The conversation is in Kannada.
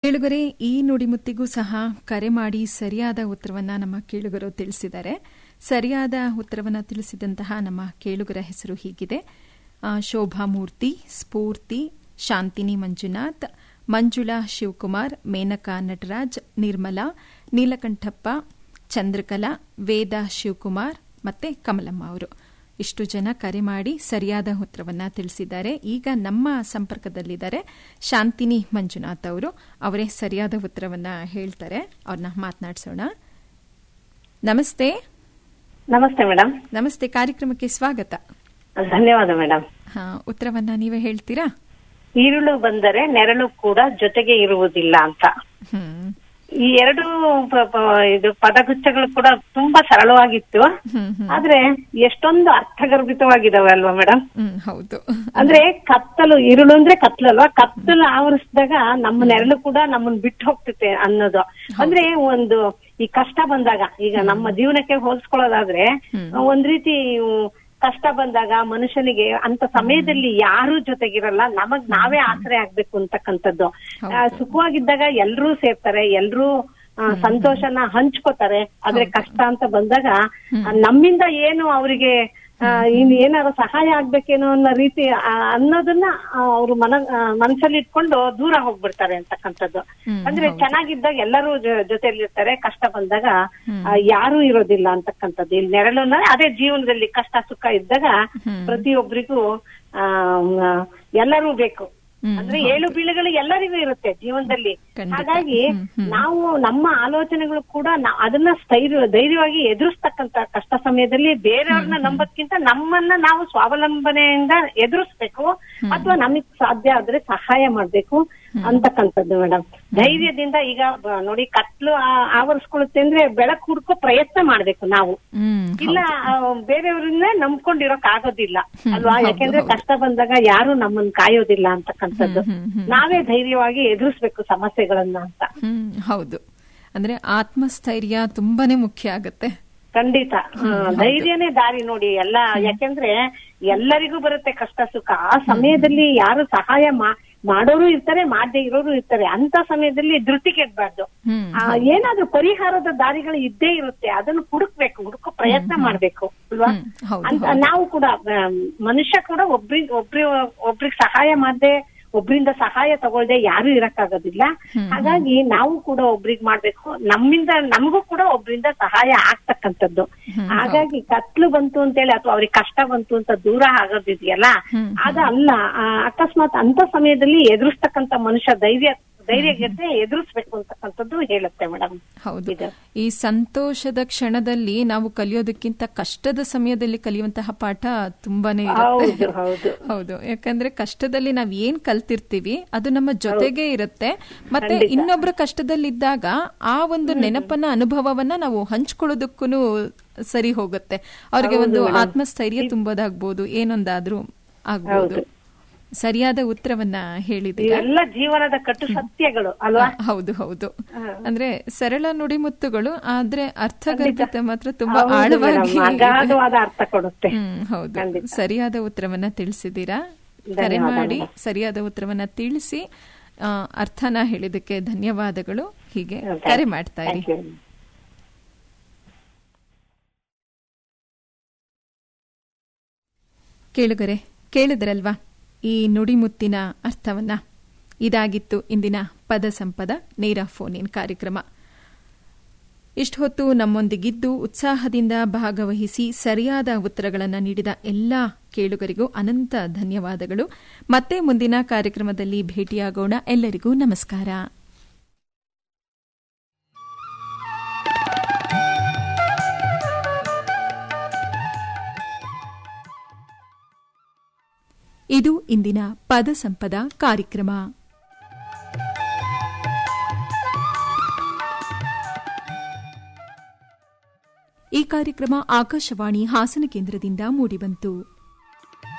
ಕೇಳುಗರೆ ಈ ನುಡಿಮುತ್ತಿಗೂ ಸಹ ಕರೆ ಮಾಡಿ ಸರಿಯಾದ ಉತ್ತರವನ್ನ ನಮ್ಮ ಕೇಳುಗರು ತಿಳಿಸಿದ್ದಾರೆ ಸರಿಯಾದ ಉತ್ತರವನ್ನ ತಿಳಿಸಿದಂತಹ ನಮ್ಮ ಕೇಳುಗರ ಹೆಸರು ಹೀಗಿದೆ ಆ, ಶೋಭಾ ಮೂರ್ತಿ ಸ್ಫೂರ್ತಿ ಶಾಂತಿನಿ ಮಂಜುನಾಥ್ ಮಂಜುಳಾ ಶಿವಕುಮಾರ್ ಮೇನಕಾ ನಟರಾಜ್ ನಿರ್ಮಲಾ ನೀಲಕಂಠಪ್ಪ ಚಂದ್ರಕಲಾ ವೇದ ಶಿವಕುಮಾರ್ ಮತ್ತೆ ಕಮಲಮ್ಮ ಅವರು ಇಷ್ಟು ಜನ ಕರೆ ಮಾಡಿ ಸರಿಯಾದ ಉತ್ತರವನ್ನ ತಿಳಿಸಿದ್ದಾರೆ ಈಗ ನಮ್ಮ ಸಂಪರ್ಕದಲ್ಲಿದ್ದಾರೆ ಶಾಂತಿನಿ ಮಂಜುನಾಥ್ ಅವರು ಅವರೇ ಸರಿಯಾದ ಉತ್ತರವನ್ನ ಹೇಳ್ತಾರೆ ಅವ್ರನ್ನ ಮಾತನಾಡಿಸೋಣ ನಮಸ್ತೆ ನಮಸ್ತೆ ಮೇಡಮ್ ನಮಸ್ತೆ ಕಾರ್ಯಕ್ರಮಕ್ಕೆ ಸ್ವಾಗತ ಧನ್ಯವಾದ ಮೇಡಮ್ ಹಾ ಉತ್ತರವನ್ನ ನೀವೇ ಹೇಳ್ತೀರಾ ಈರುಳು ಬಂದರೆ ನೆರಳು ಕೂಡ ಜೊತೆಗೆ ಇರುವುದಿಲ್ಲ ಅಂತ ಹ್ಮ್ ಈ ಎರಡು ಪ- ಪ- ಇದು ಪದಗುಚ್ಛಗಳು ಕೂಡ ತುಂಬಾ ಸರಳವಾಗಿತ್ತು ಹ್ಮ್ ಹ್ಮ್ ಆದ್ರೆ ಎಷ್ಟೊಂದು ಅರ್ಥಗರ್ಭಿತವಾಗಿದಾವೆ ಅಲ್ವಾ ಮೇಡಮ್ ಹ್ಮ್ ಹೌದು ಅಂದ್ರೆ ಕತ್ತಲು ಇರುಳು ಅಂದ್ರೆ ಕತ್ತಲು ಅಲ್ವಾ ಕತ್ತಲು ಆವರಿಸಿದಾಗ ನಮ್ಮ ನೆರಳು ಕೂಡ ನಮ್ಮನ್ನ ಬಿಟ್ಟು ಹೋಗ್ತೈತೆ ಅನ್ನೋದು ಅಂದ್ರೆ ಒಂದು ಈ ಕಷ್ಟ ಬಂದಾಗ ಈಗ ನಮ್ಮ ಜೀವನಕ್ಕೆ ಹೋಲಿಸ್ಕೊಳ್ಳೋದಾದ್ರೆ ಒಂದ್ ರೀತಿ ಉಮ್, ಕಷ್ಟ ಬಂದಾಗ ಮನುಷ್ಯನಿಗೆ ಅಂತ ಸಮಯದಲ್ಲಿ ಯಾರು ಜೊತೆಗಿರಲ್ಲ ನಮಗ್ ನಾವೇ ಆಸರೆ ಆಗ್ಬೇಕು ಅಂತಕ್ಕಂಥದ್ದು ಆ, ಸುಖವಾಗಿದ್ದಾಗ ಎಲ್ರೂ ಸೇರ್ತಾರೆ ಎಲ್ರೂ ಆ, ಸಂತೋಷನ ಹಂಚ್ಕೋತಾರೆ ಆದ್ರೆ ಕಷ್ಟ ಅಂತ ಬಂದಾಗ ಆ, ನಮ್ಮಿಂದ ಏನು ಅವರಿಗೆ ಇನ್ ಏನಾದ್ರು ಸಹಾಯ ಆಗ್ಬೇಕೇನೋ ಅನ್ನೋ ರೀತಿ ಆ, ಅನ್ನೋದನ್ನ ಅವರು ಮನ ಆ, ಮನಸ್ಸಲ್ಲಿ ಇಟ್ಕೊಂಡು ದೂರ ಹೋಗ್ಬಿಡ್ತಾರೆ ಅಂತಕ್ಕಂಥದ್ದು ಅಂದ್ರೆ ಚೆನ್ನಾಗಿದ್ದಾಗ ಎಲ್ಲರೂ ಜೊತೆಲಿರ್ತಾರೆ ಕಷ್ಟ ಬಂದಾಗ ಆ, ಯಾರೂ ಇರೋದಿಲ್ಲ ಅಂತಕ್ಕಂಥದ್ದು ಇಲ್ಲಿ ನೆರಳನ್ನ ಅದೇ ಜೀವನದಲ್ಲಿ ಕಷ್ಟ ಸುಖ ಇದ್ದಾಗ ಪ್ರತಿಯೊಬ್ಬರಿಗೂ ಆ ಮ್, ಎಲ್ಲರೂ ಬೇಕು ಅಂದ್ರೆ ಏಳು ಬೀಳುಗಳು ಎಲ್ಲರಿಗೂ ಇರುತ್ತೆ ಜೀವನದಲ್ಲಿ ಖಂಡಿತ. ಹಾಗಾಗಿ ನಾವು ನಮ್ಮ ಆಲೋಚನೆಗಳು ಕೂಡ ನಾ- ಅದನ್ನ ಸ್ಥೈರ್ಯ ಧೈರ್ಯವಾಗಿ ಎದುರಿಸ್ತಕ್ಕಂತ ಕಷ್ಟ ಸಮಯದಲ್ಲಿ ಬೇರೆಯವ್ರನ್ನ ನಂಬೋದ್ಕಿಂತ ನಮ್ಮನ್ನ ನಾವು ಸ್ವಾವಲಂಬನೆಯಿಂದ ಎದುರಿಸ್ಬೇಕು ಅಥವಾ ನಮಗ್ ಸಾಧ್ಯ ಆದ್ರೆ ಸಹಾಯ ಮಾಡ್ಬೇಕು ಅಂತಕ್ಕಂಥದ್ದು ಮೇಡಮ್ ಧೈರ್ಯದಿಂದ ಈಗ ಬ- ನೋಡಿ ಕತ್ಲು ಆ- ಆವರಿಸ್ಕೊಳ್ಳುತ್ತೆ ಅಂದ್ರೆ ಬೆಳಕು ಹುಡ್ಕೋ ಪ್ರಯತ್ನ ಮಾಡ್ಬೇಕು ನಾವು ಹ್ಮ್ ಇಲ್ಲ ಆ, ಬೇರೆಯವ್ರನ್ನ ನಂಬ್ಕೊಂಡಿರೋಕ್ ಆಗೋದಿಲ್ಲ ಅಲ್ವಾ ಯಾಕೆಂದ್ರೆ ಕಷ್ಟ ಬಂದಾಗ ಯಾರು ನಮ್ಮನ್ನ ಕಾಯೋದಿಲ್ಲ ಅಂತಕ್ಕಂಥದ್ದು ನಾವೇ ಧೈರ್ಯವಾಗಿ ಎದುರಿಸ್ಬೇಕು ಸಮಸ್ಯೆಗಳನ್ನ ಅಂತ ಹ್ಮ್ ಹೌದು ಅಂದ್ರೆ ಆತ್ಮಸ್ಥೈರ್ಯ ತುಂಬಾನೇ ಮುಖ್ಯ ಆಗತ್ತೆ ಖಂಡಿತ ಆ, ಧೈರ್ಯನೇ ದಾರಿ ನೋಡಿ ಎಲ್ಲ ಯಾಕೆಂದ್ರೆ ಎಲ್ಲರಿಗೂ ಬರುತ್ತೆ ಕಷ್ಟ ಸುಖ ಆ ಸಮಯದಲ್ಲಿ ಯಾರು ಸಹಾಯ ಮಾ- ಮಾಡೋರು ಇರ್ತಾರೆ ಮಾಡದೇ ಇರೋರು ಇರ್ತಾರೆ ಅಂತ ಸಮಯದಲ್ಲಿ ಧೃತಿಗೆಡ್ಬಾರ್ದು ಹ್ಮ್ ಆ, ಏನಾದ್ರೂ ಪರಿಹಾರದ ದಾರಿಗಳು ಇದ್ದೇ ಇರುತ್ತೆ ಅದನ್ನು ಹುಡುಕ್ಬೇಕು ಹುಡುಕೋ ಪ್ರಯತ್ನ ಮಾಡ್ಬೇಕು ಅಲ್ವಾ ಹ್ಮ್, ಹೌದು, ಅಂತ ನಾವು ಕೂಡ ಆ, ಮನುಷ್ಯ ಕೂಡ ಒಬ್ರಿಗೆ ಒಬ್ರಿ ಒಬ್ರಿಗೆ ಸಹಾಯ ಮಾಡದೆ ಒಬ್ರಿಂದ ಸಹಾಯ ತಗೊಳ್ದೆ ಯಾರು ಇರಕ್ಕಾಗೋದಿಲ್ಲ ಹಾಗಾಗಿ ನಾವು ಕೂಡ ಒಬ್ರಿಗೆ ಮಾಡ್ಬೇಕು ನಮ್ಮಿಂದ ನಮಗೂ ಕೂಡ ಒಬ್ರಿಂದ ಸಹಾಯ ಆಗ್ತಕ್ಕಂಥದ್ದು ಹಾಗಾಗಿ ಕತ್ಲು ಬಂತು ಅಂತೇಳಿ ಅಥವಾ ಅವ್ರಿಗೆ ಕಷ್ಟ ಬಂತು ಅಂತ ದೂರ ಆಗೋದಿದೆಯಲ್ಲ ಅದಲ್ಲ ಆ, ಅಕಸ್ಮಾತ್ ಅಂತ ಸಮಯದಲ್ಲಿ ಎದುರಿಸ್ತಕ್ಕಂಥ ಮನುಷ್ಯ ಧೈರ್ಯ ಧೈರ್ಯಗೆದ್ರೆ ಎದುರಿಸ್ಬೇಕು ಅಂತಕ್ಕಂಥದ್ದು ಹೇಳುತ್ತೆ ಮೇಡಮ್ ಹೌದು ಇದು. ಈ ಸಂತೋಷದ ಕ್ಷಣದಲ್ಲಿ ನಾವು ಕಲಿಯೋದಕ್ಕಿಂತ ಕಷ್ಟದ ಸಮಯದಲ್ಲಿ ಕಲಿಯುವಂತಹ ಪಾಠ ತುಂಬಾನೇ ಹೌದು ಇರುತ್ತೆ ಹೌದು ಹೌದು ಯಾಕಂದ್ರೆ ಕಷ್ಟದಲ್ಲಿ ನಾವ್ ಏನ್ ಕಲ್ತಿರ್ತೀವಿ ಅದು ನಮ್ಮ ಜೊತೆಗೆ ಇರುತ್ತೆ ಮತ್ತೆ ಇನ್ನೊಬ್ರ ಕಷ್ಟದಲ್ಲಿದ್ದಾಗ ಆ ಒಂದು ನೆನಪನ್ನ ಅನುಭವವನ್ನ ನಾವು ಹಂಚ್ಕೊಳ್ಳೋದಕ್ಕೂ ಸರಿ ಹೋಗುತ್ತೆ ಅವ್ರಿಗೆ ಒಂದು ಆತ್ಮಸ್ಥೈರ್ಯ ತುಂಬೋದಾಗ್ಬೋದು ಏನೊಂದಾದ್ರೂ ಆಗ್ಬೋದು ಸರಿಯಾದ ಉತ್ತರವನ್ನ ಹೇಳಿದ್ದೀರಾ ಇವೆಲ್ಲ ಜೀವನದ ಕಟ್ಟು ಸತ್ಯಗಳು ಅಲ್ವಾ ಹೌದು ಹೌದು ಅಂದ್ರೆ ಸರಳ ನುಡಿಮುತ್ತುಗಳು ಆದ್ರೆ ಅರ್ಥಗರ್ಭಿತ ಮಾತ್ರ ತುಂಬಾ ಹೌದು ಆಳವಾಗಿ ಮೇಡಮ್, ಅಗಾಧವಾದ ಅರ್ಥ ಕೊಡುತ್ತೆ ಹ್ಮ್ ಹೌದು ಖಂಡಿತ. ಸರಿಯಾದ ಉತ್ತರವನ್ನ ತಿಳಿಸಿದ್ದೀರಾ ಕರೆ ಮಾಡಿ ಸರಿಯಾದ ಉತ್ತರವನ್ನ ತಿಳಿಸಿ ಆ, ಅರ್ಥನ ಹೇಳಿದಕ್ಕೆ ಧನ್ಯವಾದಗಳು ಹೀಗೆ ಕರೆ ಮಾಡ್ತಾ ಇರಿ Thank you. ಕೇಳುಗರೆ ಕೇಳಿದ್ರಲ್ವಾ ಈ ನುಡಿಮುತ್ತಿನ ಅರ್ಥವನ್ನ ಇದಾಗಿತ್ತು ಇಂದಿನ ಪದ ಸಂಪದ ನೇರ ಫೋನ್ ಇನ್ ಕಾರ್ಯಕ್ರಮ ಇಷ್ಟು ಹೊತ್ತು ನಮ್ಮೊಂದಿಗಿದ್ದು ಉತ್ಸಾಹದಿಂದ ಭಾಗವಹಿಸಿ ಸರಿಯಾದ ಉತ್ತರಗಳನ್ನು ನೀಡಿದ ಎಲ್ಲಾ ಕೇಳುಗರಿಗೂ ಅನಂತ ಧನ್ಯವಾದಗಳು ಮತ್ತೆ ಮುಂದಿನ ಕಾರ್ಯಕ್ರಮದಲ್ಲಿ ಭೇಟಿಯಾಗೋಣ ಎಲ್ಲರಿಗೂ ನಮಸ್ಕಾರ ಇದು ಇಂದಿನ ಪದ ಸಂಪದ ಕಾರ್ಯಕ್ರಮ ಈ ಕಾರ್ಯಕ್ರಮ ಆಕಾಶವಾಣಿ ಹಾಸನ ಕೇಂದ್ರದಿಂದ ಮೂಡಿಬಂತು